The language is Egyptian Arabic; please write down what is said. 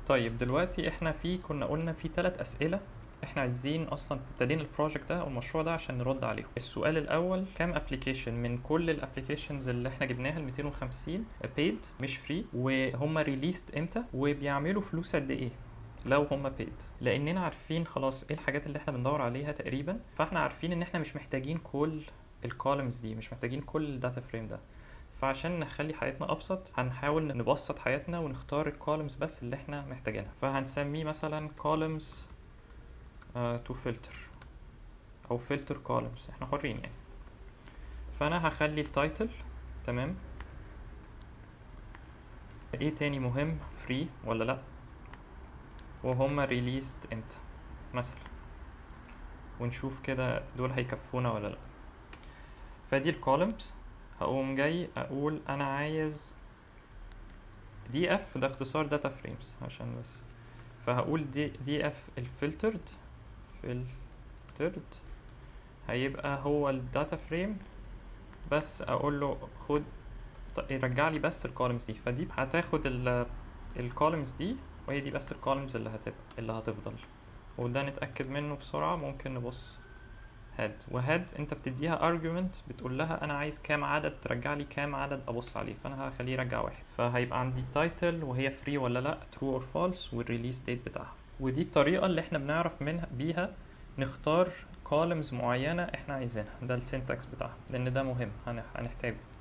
طيب دلوقتي احنا في كنا قلنا في ثلاث اسئله احنا عايزين اصلا ابتدينا البروجكت ده او المشروع ده عشان نرد عليهم السؤال الاول كام ابلكيشن من كل الابلكيشنز اللي احنا جبناها ال 250 بيد مش فري وهم ريليست امتى وبيعملوا فلوس قد ايه لو هم بيد لاننا عارفين خلاص ايه الحاجات اللي احنا بندور عليها تقريبا فاحنا عارفين ان احنا مش محتاجين كل الكولمز دي مش محتاجين كل الداتا فريم ده فعشان نخلي حياتنا ابسط هنحاول نبسط حياتنا ونختار الكولمز بس اللي احنا محتاجينها فهنسميه مثلا columns uh, to filter او filter columns احنا حرين يعني فانا هخلي التايتل تمام ايه تاني مهم فري ولا لا وهما released امتى مثلا ونشوف كده دول هيكفونا ولا لا فدي الكولمز هقوم جاي اقول انا عايز دي اف ده اختصار داتا فريمز عشان بس فهقول دي دي اف الفلترد فلترد هيبقى هو الداتا فريم بس اقول له خد ط- يرجع لي بس الكولمز دي فدي هتاخد الكولمز دي وهي دي بس الكولمز اللي هتبقى اللي هتفضل وده نتأكد منه بسرعة ممكن نبص هاد وهاد انت بتديها argument بتقول لها انا عايز كام عدد ترجع لي كام عدد ابص عليه فانا هخليه يرجع واحد فهيبقى عندي title وهي free ولا لا true or false والريليز date بتاعها ودي الطريقة اللي احنا بنعرف منها بيها نختار columns معينة احنا عايزينها ده السنتكس بتاعها لان ده مهم هن- هنحتاجه